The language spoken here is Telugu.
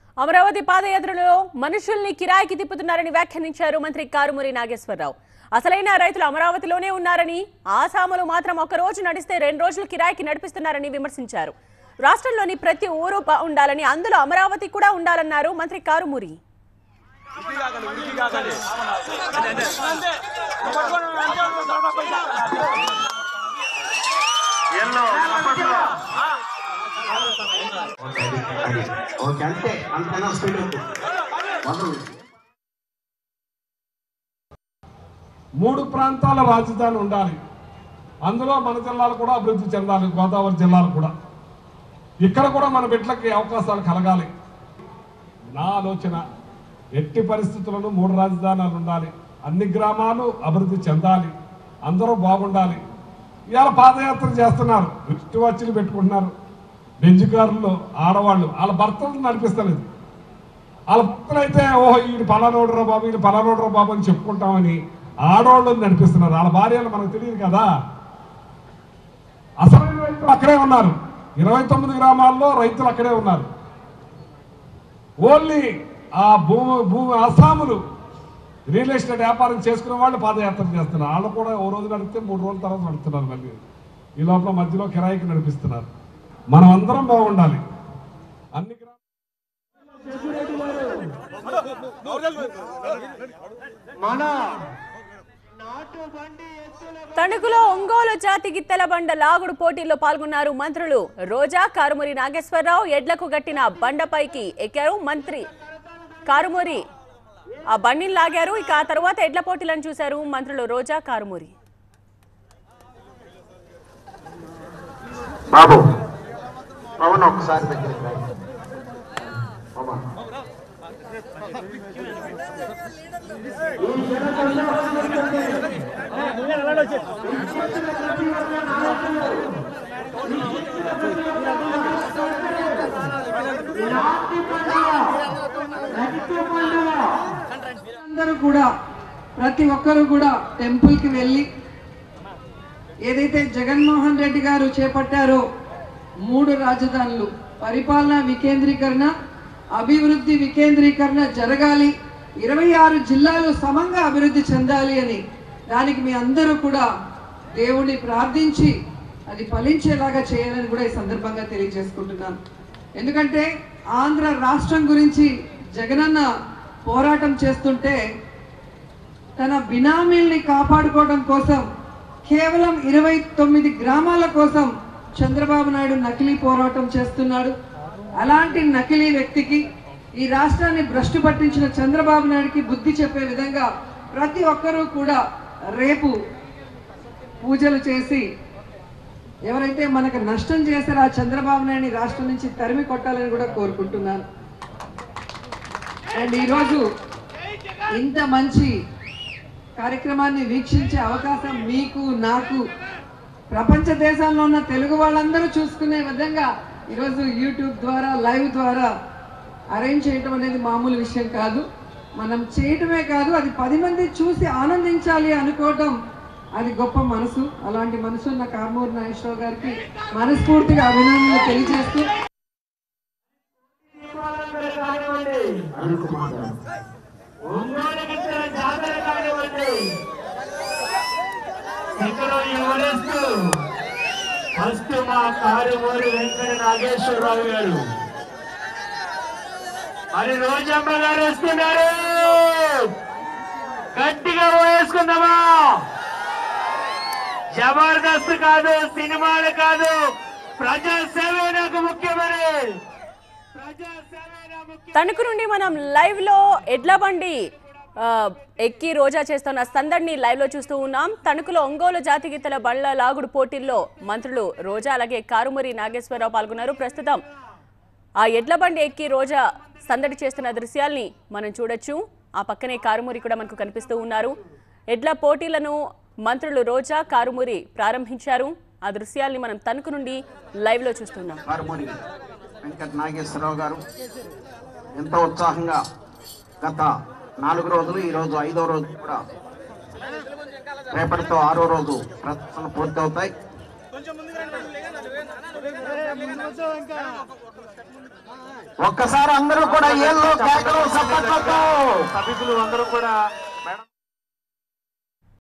అమరావతి పాదయాత్రలో మనుషుల్ని కిరాయికి తిప్పుతున్నారని వ్యాఖ్యానించారు మంత్రి కారుమూరి నాగేశ్వరరావు అసలైన రైతులు అమరావతిలోనే ఉన్నారని ఆసాములు మాత్రం ఒక రోజు నడిస్తే రెండు రోజులు కిరాయికి నడిపిస్తున్నారని విమర్శించారు రాష్ట్రంలోని ప్రతి ఊరు బా- ఉండాలని అందులో అమరావతి కూడా ఉండాలన్నారు మంత్రి కారుమూరి ఎల్లో అప్పట్లో అది ఓకే అంతే అంతైనా స్పీడ్ మొదలు మూడు ప్రాంతాల రాజధాని ఉండాలి అందులో మన జిల్లాలు కూడా అభివృద్ధి చెందాలి గోదావరి జిల్లాలు కూడా ఇక్కడ కూడా మన బిడ్డలకి అవకాశాలు కలగాలి నా ఆలోచన ఎట్టి పరిస్థితులను మూడు రాజధానులు ఉండాలి అన్ని గ్రామాలు అభివృద్ధి చెందాలి అందరూ బాగుండాలి ఇవాళ పాదయాత్ర చేస్తున్నారు ఇష్టి వచ్చులు పెట్టుకుంటున్నారు బెంజ్ కారుల్లో ఆడవాళ్ళు వాళ్ళ భర్తలు నడిపిస్తలేదు వాళ్ళ భర్తలైతే ఓహో ఈయన పలానోడరా బాబు ఈయన పలానోడరా బాబు అని చెప్పుకుంటామని ఆడవాళ్ళు నడిపిస్తున్నారు వాళ్ళ భార్యలు మనకు తెలియదు కదా అసలైన రైతులు అక్కడే ఉన్నారు ఇరవై తొమ్మిది గ్రామాల్లో రైతులు అక్కడే ఉన్నారు ఓన్లీ ఆ భూమి భూమి అస్సాములు రియల్ ఎస్టేట్ వ్యాపారం చేసుకునే వాళ్ళు పాదయాత్ర చేస్తున్నారు వాళ్ళు కూడా ఓ రోజు నడిపితే మూడు రోజుల తర్వాత నడుపుతున్నారు మళ్ళీ ఈ లోపల మధ్యలో కిరాయికి నడిపిస్తున్నారు మనం అందరం బాగుండాలి అన్ని గ్రామాలు మన తణుకులో ఒంగోలు జాతి గిత్తెల బండ లాగుడు పోటీల్లో పాల్గొన్నారు మంత్రులు రోజా కారుమూరి నాగేశ్వరరావు ఎడ్లకు గట్టిన బండపైకి ఎక్కారు మంత్రి కారుమూరి ఆ బండిని లాగారు ఇక ఆ తర్వాత ఎడ్ల పోటీలను చూశారు మంత్రులు రోజా కారుమూరి బాబు పవన్ ఒక్కసారి దగ్గరికి రా. పవన్. అందరూ కూడా ప్రతి ఒక్కరూ కూడా టెంపుల్ కి వెళ్ళి ఏదైతే జగన్మోహన్ రెడ్డి గారు చేపట్టారో మూడు రాజధానులు పరిపాలన వికేంద్రీకరణ అభివృద్ధి వికేంద్రీకరణ జరగాలి ఇరవై ఆరు జిల్లాలు సమంగా అభివృద్ధి చెందాలి అని దానికి మీ అందరూ కూడా దేవుణ్ణి ప్రార్థించి అది ఫలించేలాగా చేయాలని కూడా ఈ సందర్భంగా తెలియజేసుకుంటున్నాను ఎందుకంటే ఆంధ్ర రాష్ట్రం గురించి జగనన్న పోరాటం చేస్తుంటే తన బినామీల్ని కాపాడుకోవడం కోసం కేవలం ఇరవై తొమ్మిది గ్రామాల కోసం చంద్రబాబు నాయుడు నకిలీ పోరాటం చేస్తున్నాడు అలాంటి నకిలీ వ్యక్తికి ఈ రాష్ట్రాన్ని భ్రష్టు పట్టించిన చంద్రబాబు నాయుడుకి బుద్ధి చెప్పే విధంగా ప్రతి ఒక్కరూ కూడా రేపు పూజలు చేసి ఎవరైతే మనకు నష్టం చేశారో ఆ చంద్రబాబు నాయుడిని రాష్ట్రం నుంచి తరిమి కొట్టాలని కూడా కోరుకుంటున్నాను అండ్ ఈరోజు ఇంత మంచి కార్యక్రమాన్ని వీక్షించే అవకాశం మీకు నాకు ప్రపంచ దేశాల్లో ఉన్న తెలుగు వాళ్ళందరూ చూసుకునే విధంగా ఈరోజు యూట్యూబ్ ద్వారా లైవ్ ద్వారా అరేంజ్ చేయటం అనేది మామూలు విషయం కాదు మనం చేయటమే కాదు అది పది మంది చూసి ఆనందించాలి అనుకోవటం అది గొప్ప మనసు అలాంటి మనసు ఉన్న కార్మూరి నాగేశ్వరరావు గారికి మనస్ఫూర్తిగా అభినందనలు తెలియజేస్తూ అరుణ్ కుమార్ గారు. ఇక్కడ ఎవరేస్తూ ఫస్ట్ మా కారుమూరి వెంకట నాగేశ్వరరావు గారు మరి రోజమ్మ గారు వస్తున్నారు గట్టిగా వేసుకుందామా జబర్దస్త్ కాదు సినిమాలు కాదు ప్రజా సేవే నాకు ముఖ్యమని ప్రజా సేవే నా ముఖ్యం తణుకు నుండి మనం లైవ్ లో ఎడ్ల బండి ఆ, ఎక్కి రోజా చేస్తున్న సందడిని లైవ్ లో చూస్తూ ఉన్నాం తణుకులో ఒంగోలు జాతి గీతల బళ్ళ లాగుడు పోటీల్లో మంత్రులు రోజా అలాగే కారుమూరి నాగేశ్వరరావు పాల్గొన్నారు ప్రస్తుతం ఆ ఎడ్ల బండి ఎక్కి రోజా సందడి చేస్తున్న దృశ్యాల్ని మనం చూడొచ్చు ఆ పక్కనే కారుమూరి కూడా మనకు కనిపిస్తూ ఉన్నారు ఎడ్ల పోటీలను మంత్రులు రోజా కారుమూరి ప్రారంభించారు ఆ దృశ్యాల్ని మనం తణుకు నుండి లైవ్ లో చూస్తున్నాం హార్మోని వెంకట నాగేశ్వరరావు గారు ఎంతో ఉత్సాహంగా గత నాలుగు రోజులు ఈ రోజు ఐదో రోజు కూడా రేపటితో ఆరో రోజు ప్రదర్శన పూర్తవుతాయి ఒక్కసారి అందరూ కూడా ఏళ్ళు కేకలు సప్పట్లతో సభికులు అందరూ కూడా మేడం